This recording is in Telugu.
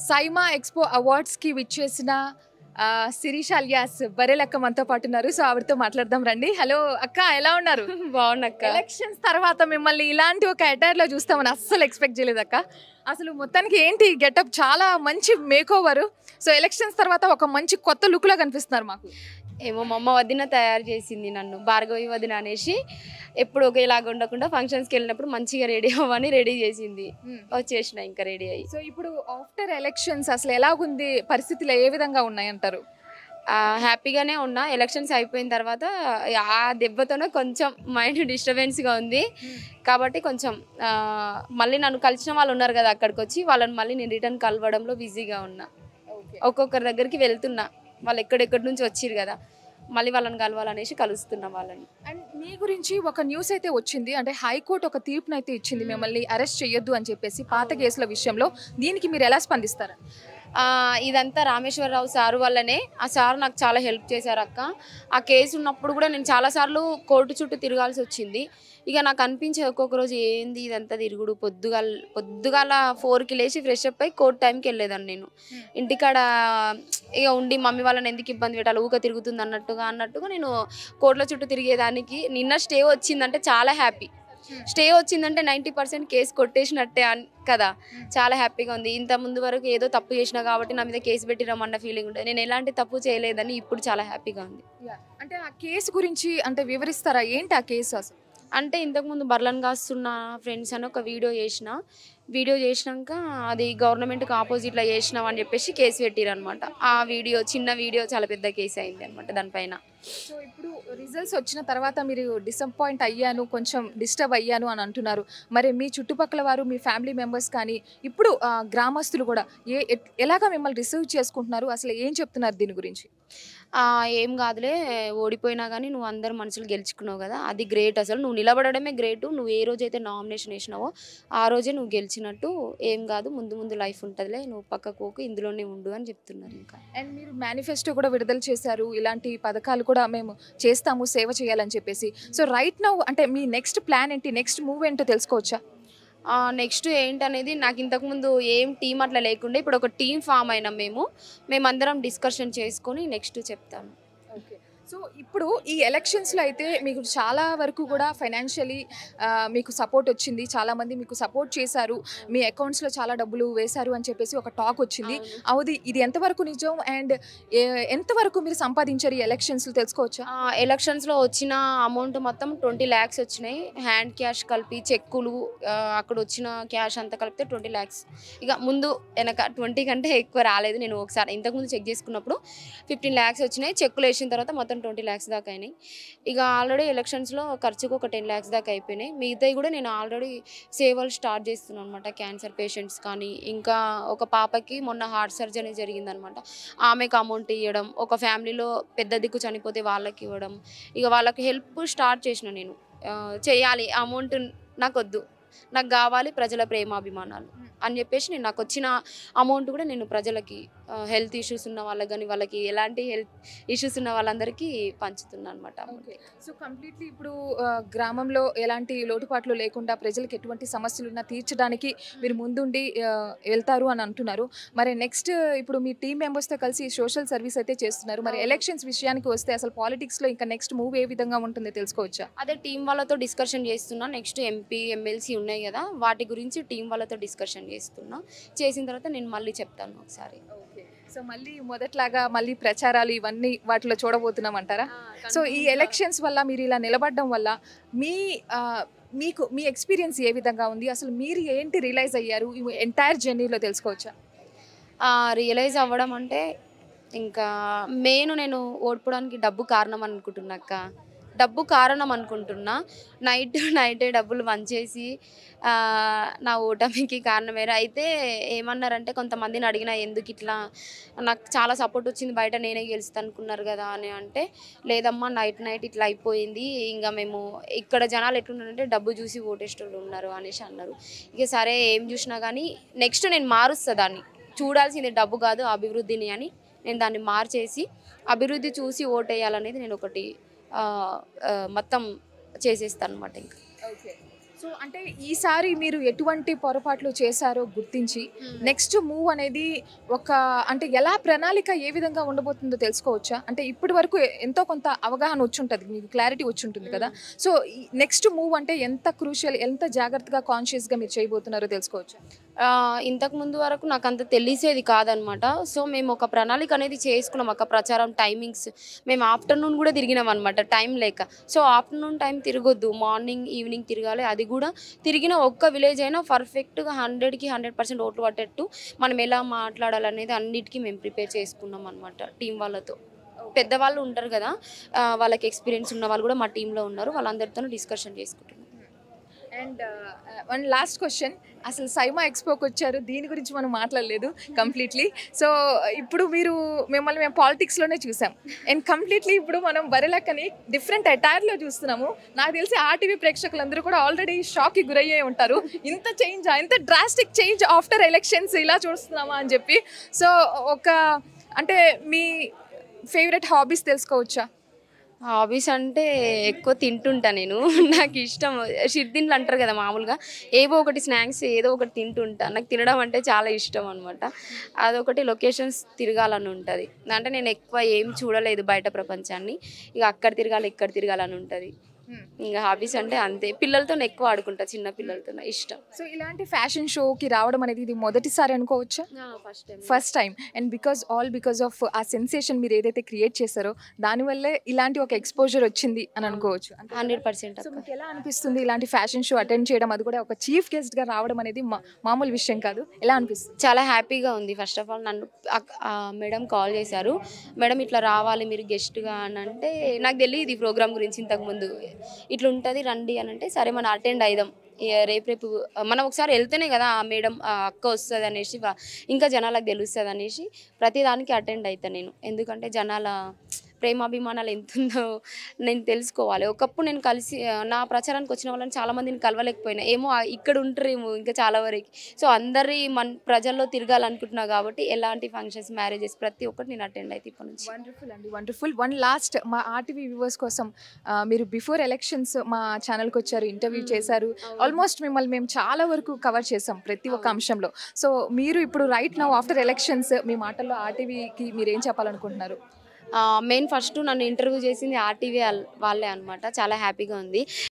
సైమా ఎక్స్పో అవార్డ్స్కి విచ్చేసిన ఆ, శిరీష్ అలియాస్ బరేలక్క మనతో పాటు ఉన్నారు సో ఆవిడతో మాట్లాడదాం రండి హలో అక్క ఎలా ఉన్నారు బాగున్నక్క ఎలక్షన్స్ తర్వాత మిమ్మల్ని ఇలాంటి ఒక అటైర్ లో చూస్తామని అస్సలు ఎక్స్పెక్ట్ చేయలేదు అక్క అసలు మొత్తానికి ఏంటి గెటప్ చాలా మంచి మేక్ ఓవర్ సో ఎలక్షన్స్ తర్వాత ఒక మంచి కొత్త లుక్ లో కనిపిస్తున్నారు మాకు ఏమో మా అమ్మ వదిన తయారు చేసింది నన్ను భార్గవి వదిన అనేసి ఎప్పుడు ఒకేలాగా ఉండకుండా ఫంక్షన్స్కి వెళ్ళినప్పుడు మంచిగా రెడీ అవ్వని రెడీ చేసింది వచ్చేసిన ఇంకా రెడీ అయ్యి సో ఇప్పుడు ఆఫ్టర్ ఎలక్షన్స్ అసలు ఎలాగుంది పరిస్థితులు ఏ విధంగా ఉన్నాయంటారు ఆ, హ్యాపీగానే ఉన్నా ఎలక్షన్స్ అయిపోయిన తర్వాత ఆ దెబ్బతోనే కొంచెం మైండ్ డిస్టర్బెన్స్గా ఉంది కాబట్టి కొంచెం ఆ, మళ్ళీ నన్ను కలిసిన వాళ్ళు ఉన్నారు కదా అక్కడికి వచ్చి వాళ్ళని మళ్ళీ నేను రిటర్న్ కలవడంలో బిజీగా ఉన్నా ఒక్కొక్కరి దగ్గరికి వెళ్తున్నా వాళ్ళు ఎక్కడెక్కడి నుంచి వచ్చిర్రు కదా మళ్ళీ వాళ్ళని కలవాలనేసి కలుస్తున్నా వాళ్ళని అండ్ మీ గురించి ఒక న్యూస్ అయితే వచ్చింది అంటే హైకోర్టు ఒక తీర్పును అయితే ఇచ్చింది మిమ్మల్ని అరెస్ట్ చేయొద్దు అని చెప్పేసి పాత కేసుల విషయంలో దీనికి మీరు ఎలా స్పందిస్తారు ఆ, ఇదంతా రామేశ్వరరావు సారు వల్లనే ఆ సారు నాకు చాలా హెల్ప్ చేశారు అక్క ఆ కేసు ఉన్నప్పుడు కూడా నేను చాలాసార్లు కోర్టు చుట్టూ తిరగాల్సి వచ్చింది ఇక నాకు అనిపించే ఒక్కొక్క రోజు ఏంది ఇదంతా తిరుగుడు పొద్దుగాల పొద్దుగాల ఫోర్కి లేచి ఫ్రెష్ అప్ అయి కోర్టు టైంకి వెళ్ళేదాన్ని నేను ఇంటికాడ ఇక ఉండి మమ్మీ వాళ్ళని ఎందుకు ఇబ్బంది పెట్టాలి ఊక తిరుగుతుంది అన్నట్టుగా అన్నట్టుగా నేను కోర్టుల చుట్టూ తిరిగేదానికి నిన్న స్టే వచ్చిందంటే చాలా హ్యాపీ స్టే వచ్చిందంటే నైంటీ పర్సెంట్ కేసు కొట్టేసినట్టే అన్- కదా చాలా హ్యాపీగా ఉంది ఇంత ముందు వరకు ఏదో తప్పు చేసినా కాబట్టి నా మీద కేసు పెట్టిరమన్న ఫీలింగ్ ఉంటుంది నేను ఎలాంటి తప్పు చేయలేదని ఇప్పుడు చాలా హ్యాపీగా ఉంది అంటే ఆ కేసు గురించి అంటే వివరిస్తారా ఏంటి ఆ కేసు అసలు అంటే ఇంతకుముందు బర్లను కాస్తున్న ఫ్రెండ్స్ అని ఒక వీడియో చేసిన వీడియో చేసినాక అది గవర్నమెంట్కి ఆపోజిట్లో చేసినాం అని చెప్పేసి కేసు పెట్టిరనమాట ఆ వీడియో చిన్న వీడియో చాలా పెద్ద కేసు అయింది అనమాట దానిపైన సో ఇప్పుడు రిజల్ట్స్ వచ్చిన తర్వాత మీరు డిసప్పాయింట్ అయ్యాను కొంచెం డిస్టర్బ్ అయ్యాను అని అంటున్నారు మరి మీ చుట్టుపక్కల వారు మీ ఫ్యామిలీ మెంబర్స్ కానీ ఇప్పుడు ఆ, గ్రామస్తులు కూడా ఏ ఎట్- ఎలాగా మిమ్మల్ని రిసీవ్ చేసుకుంటున్నారు అసలు ఏం చెప్తున్నారు దీని గురించి ఆ, ఏం కాదులే ఓడిపోయినా కానీ నువ్వు అందరు మనుషులు గెలుచుకున్నావు కదా అది గ్రేట్ అసలు నువ్వు నిలబడడమే గ్రేట్ నువ్వు ఏ రోజైతే నామినేషన్ వేసినావో ఆ రోజే నువ్వు గెలిచినట్టు ఏం కాదు ముందు ముందు లైఫ్ ఉంటుందిలే నువ్వు పక్కకు పోకు ఇందులోనే ఉండు అని చెప్తున్నారు ఇంకా అండ్ మీరు మేనిఫెస్టో కూడా విడుదల చేశారు ఇలాంటి పథకాలు కూడా మేము చేస్తాము సేవ చేయాలని చెప్పేసి సో రైట్ నౌ అంటే మీ నెక్స్ట్ ప్లాన్ ఏంటి నెక్స్ట్ మూవ్ ఏంటో తెలుసుకోవచ్చా నెక్స్ట్ ఏంటనేది నాకు ఇంతకుముందు ఏం టీం అట్లా లేకుండే ఇప్పుడు ఒక టీం ఫామ్ అయినాం మేము మేమందరం డిస్కషన్ చేసుకొని నెక్స్ట్ చెప్తాను ఓకే సో ఇప్పుడు ఈ ఎలక్షన్స్లో అయితే మీకు చాలా వరకు కూడా ఫైనాన్షియలీ మీకు సపోర్ట్ వచ్చింది చాలా మంది మీకు సపోర్ట్ చేశారు మీ అకౌంట్స్లో చాలా డబ్బులు వేశారు అని చెప్పేసి ఒక టాక్ వచ్చింది అవుది ఇది ఎంతవరకు నిజం అండ్ ఎంతవరకు మీరు సంపాదించారు ఈ ఎలక్షన్స్లో తెలుసుకోవచ్చా ఎలక్షన్స్లో వచ్చిన అమౌంట్ మొత్తం ట్వంటీ ల్యాక్స్ వచ్చినాయి హ్యాండ్ క్యాష్ కలిపి చెక్కులు ఆ, అక్కడ వచ్చిన క్యాష్ అంతా కలిపితే ట్వంటీ ల్యాక్స్ ఇక ముందు వెనక ట్వంటీ కంటే ఎక్కువ రాలేదు నేను ఒకసారి ఇంతకుముందు చెక్ చేసుకున్నప్పుడు ఫిఫ్టీన్ ల్యాక్స్ వచ్చినాయి చెక్కులు వేసిన తర్వాత మొత్తం ట్వంటీ ల్యాక్స్ దాకా అయినాయి ఇక ఆల్రెడీ ఎలక్షన్స్లో ఖర్చుకు ఒక టెన్ ల్యాక్స్ దాకా అయిపోయినాయి మిగతాయి కూడా నేను ఆల్రెడీ సేవలు స్టార్ట్ చేస్తున్నాను అనమాట క్యాన్సర్ పేషెంట్స్ కానీ ఇంకా ఒక పాపకి మొన్న హార్ట్ సర్జరీ జరిగిందనమాట ఆమెకు అమౌంట్ ఇవ్వడం ఒక ఫ్యామిలీలో పెద్ద దిక్కు చనిపోతే వాళ్ళకి ఇవ్వడం ఇక వాళ్ళకి హెల్ప్ స్టార్ట్ చేసిన నేను ఆ, చేయాలి అమౌంట్ నాకు వద్దు నాకు కావాలి ప్రజల ప్రేమాభిమానాలు అని చెప్పేసి నేను నాకు వచ్చిన అమౌంట్ కూడా నేను ప్రజలకి హెల్త్ ఇష్యూస్ ఉన్న వాళ్ళకి కానీ వాళ్ళకి ఎలాంటి హెల్త్ ఇష్యూస్ ఉన్న వాళ్ళందరికీ పంచుతున్నాను అనమాట ఓకే సో కంప్లీట్లీ ఇప్పుడు ఆ, గ్రామంలో ఎలాంటి లోటుపాట్లు లేకుండా ప్రజలకు ఎటువంటి సమస్యలు ఉన్నా తీర్చడానికి మీరు ముందుండి ఆ, వెళ్తారు అని అంటున్నారు మరి నెక్స్ట్ ఇప్పుడు మీ టీం మెంబర్స్తో కలిసి సోషల్ సర్వీస్ అయితే చేస్తున్నారు మరి అవును. ఎలక్షన్స్ విషయానికి వస్తే అసలు పాలిటిక్స్లో ఇంకా నెక్స్ట్ మూవ్ ఏ విధంగా ఉంటుందో తెలుసుకోవచ్చా అదే టీం వాళ్ళతో డిస్కషన్ చేస్తున్నా నెక్స్ట్ ఎంపీ ఎమ్మెల్సీ ఉన్నాయి కదా వాటి గురించి టీం వాళ్ళతో డిస్కషన్ చేస్తున్నా చేసిన తర్వాత నేను మళ్ళీ చెప్తాను ఒకసారి సో మళ్ళీ మొదట్లాగా మళ్ళీ ప్రచారాలు ఇవన్నీ వాటిలో చూడబోతున్నాం అంటారా సో ఈ ఎలక్షన్స్ వల్ల మీరు ఇలా నిలబడడం వల్ల మీ ఆ, మీకు మీ ఎక్స్పీరియన్స్ ఏ విధంగా ఉంది అసలు మీరు ఏంటి రియలైజ్ అయ్యారు ఈ ఎంటైర్ జర్నీలో తెలుసుకోవచ్చా రియలైజ్ అవ్వడం అంటే ఇంకా మెయిన్ నేను ఓడిపోవడానికి డబ్బు కారణం అనుకుంటున్నాక డబ్బు కారణం అనుకుంటున్నా నైట్ నైటే డబ్బులు వంచేసి ఆ, నా ఓటమికి కారణమేరు అయితే ఏమన్నారంటే కొంతమందిని అడిగినా ఎందుకు ఇట్లా నాకు చాలా సపోర్ట్ వచ్చింది బయట నేనే గెలుస్తా అనుకున్నారు కదా అని అంటే లేదమ్మా నైట్ నైట్ ఇట్లా అయిపోయింది ఇంకా మేము ఇక్కడ జనాలు ఎట్లున్నారంటే డబ్బు చూసి ఓటేసేటోళ్ళు ఉన్నారు అనేసి అన్నారు ఇక సరే ఏం చూసినా కానీ నెక్స్ట్ నేను మారుస్తా దాన్ని చూడాల్సింది డబ్బు కాదు అభివృద్ధిని అని నేను దాన్ని మార్చేసి అభివృద్ధి చూసి ఓటేయాలనేది నేను ఒకటి ఆ, ఆ, మొత్తం చేసేస్తాను అనమాట ఇంకా ఓకే సో అంటే ఈసారి మీరు ఎటువంటి పొరపాట్లు చేశారో గుర్తించి నెక్స్ట్ మూవ్ అనేది ఒక అంటే ఎలా ప్రణాళిక ఏ విధంగా ఉండబోతుందో తెలుసుకోవచ్చా అంటే ఇప్పటి వరకు ఎంతో కొంత అవగాహన వచ్చి ఉంటుంది మీకు క్లారిటీ వచ్చి ఉంటుంది కదా సో నెక్స్ట్ మూవ్ అంటే ఎంత క్రూషియల్ ఎంత జాగ్రత్తగా కాన్షియస్గా మీరు చేయబోతున్నారో తెలుసుకోవచ్చా ఆ, ఇంతకు ముందు వరకు నాకు అంత తెలిసేది కాదనమాట సో మేము ఒక ప్రణాళిక అనేది చేసుకున్నాం ఒక ప్రచారం టైమింగ్స్ మేము ఆఫ్టర్నూన్ కూడా తిరిగినాం అనమాట టైం లేక సో ఆఫ్టర్నూన్ టైం తిరగొద్దు మార్నింగ్ ఈవినింగ్ తిరగాలి అది కూడా తిరిగిన ఒక్క విలేజ్ అయినా పర్ఫెక్ట్గా హండ్రెడ్కి హండ్రెడ్ పర్సెంట్ ఓట్లు పట్టేట్టు మనం ఎలా మాట్లాడాలనేది అన్నిటికీ మేము ప్రిపేర్ చేసుకున్నాం అనమాట టీం వాళ్ళతో పెద్దవాళ్ళు ఉంటారు కదా ఆ, వాళ్ళకి ఎక్స్పీరియన్స్ ఉన్న వాళ్ళు కూడా మా టీంలో ఉన్నారు వాళ్ళందరితో డిస్కషన్ చేసుకుంటున్నాం అండ్ వన్ లాస్ట్ క్వశ్చన్ అసలు సైమా ఎక్స్పోకి వచ్చారు దీని గురించి మనం మాట్లాడలేదు కంప్లీట్లీ సో ఇప్పుడు మీరు మిమ్మల్ని మేము పాలిటిక్స్లోనే చూసాం అండ్ కంప్లీట్లీ ఇప్పుడు మనం బరెలక్కని డిఫరెంట్ అటైర్లో చూస్తున్నాము నాకు తెలిసి ఆర్టీవీ ప్రేక్షకులందరూ కూడా ఆల్రెడీ షాక్కి గురయ్యే ఉంటారు ఇంత చేంజ్ ఇంత డ్రాస్టిక్ చేంజ్ ఆఫ్టర్ ఎలక్షన్స్ ఇలా చూస్తున్నామా అని చెప్పి సో ఒక అంటే మీ ఫేవరెట్ హాబీస్ తెలుసుకోవచ్చా హాబీస్ అంటే ఎక్కువ తింటుంటా నేను నాకు ఇష్టం షిర్దిన్లు అంటారు కదా మామూలుగా ఏవో ఒకటి స్నాక్స్ ఏదో ఒకటి తింటుంటా నాకు తినడం అంటే చాలా ఇష్టం అనమాట అదొకటి లొకేషన్స్ తిరగాలని ఉంటుంది అంటే నేను ఎక్కువ ఏం చూడలేదు బయట ప్రపంచాన్ని ఇక అక్కడ తిరగాలి ఇక్కడ తిరగాలని ఉంటుంది ఇంకా హాబీస్ అంటే అంతే పిల్లలతో ఎక్కువ ఆడుకుంటా చిన్న పిల్లలతో ఇష్టం సో ఇలాంటి ఫ్యాషన్ షోకి రావడం అనేది ఇది మొదటిసారి అనుకోవచ్చా first time first time and because all because of a sensation మీరు ఏదైతే క్రియేట్ చేశారో దానివల్లే ఇలాంటి ఒక ఎక్స్పోజర్ వచ్చింది అని అనుకోవచ్చు హండ్రెడ్ పర్సెంట్ సో మీకు ఎలా అనిపిస్తుంది ఇలాంటి ఫ్యాషన్ షో అటెండ్ చేయడం అది కూడా ఒక చీఫ్ గెస్ట్ గా రావడం అనేది మా- మామూలు విషయం కాదు ఎలా అనిపిస్తుంది చాలా హ్యాపీగా ఉంది ఫస్ట్ ఆఫ్ ఆల్ నన్ను అక్- ఆ మేడం కాల్ చేశారు మేడం ఇట్లా రావాలి మీరు గెస్ట్గా అని అంటే నాకు తెలియదు ఈ ప్రోగ్రామ్ గురించి ఇంతకుముందు ఇట్లా ఉంటుంది రండి అని అంటే సరే మనం అటెండ్ అయిదాం ఇక రేపు రేపు మనం ఒకసారి వెళ్తేనే కదా ఆ మేడం ఆ అక్క వస్తుంది అనేసి వా- ఇంకా జనాలకు తెలుస్తుంది అనేసి ప్రతిదానికి అటెండ్ అవుతాను నేను ఎందుకంటే జనాల ప్రేమాభిమానాలు ఎంత ఉందో నేను తెలుసుకోవాలి ఒకప్పుడు నేను కలిసి ఆ, నా ప్రచారానికి వచ్చిన వాళ్ళని చాలా మందిని కలవలేకపోయినా ఏమో ఆ- ఇక్కడ ఉంటారేమో ఇంకా చాలా వరకు సో అందరి మన ప్రజల్లో తిరగాలనుకుంటున్నా కాబట్టి ఎలాంటి ఫంక్షన్స్ మ్యారేజెస్ ప్రతి ఒక్కటి నేను అటెండ్ అయితే ఇప్పటి నుంచి వండర్ఫుల్ అండి వండర్ఫుల్ వన్ లాస్ట్ మా ఆర్టీవీ వ్యూవర్స్ కోసం ఆ, మీరు బిఫోర్ ఎలక్షన్స్ మా ఛానల్కి వచ్చారు ఇంటర్వ్యూ చేశారు ఆల్మోస్ట్ మిమ్మల్ని మేము చాలా వరకు కవర్ చేసాం ప్రతి ఒక్క అంశంలో సో మీరు ఇప్పుడు రైట్ నౌ ఆఫ్టర్ ఎలక్షన్స్ మీ మాటల్లో ఆర్టీవీకి మీరు ఏం చెప్పాలనుకుంటున్నారు మెయిన్ ఫస్ట్ నన్ను ఇంటర్వ్యూ చేసింది ఆర్టీవీ వాళ్ళే అనమాట చాలా హ్యాపీగా ఉంది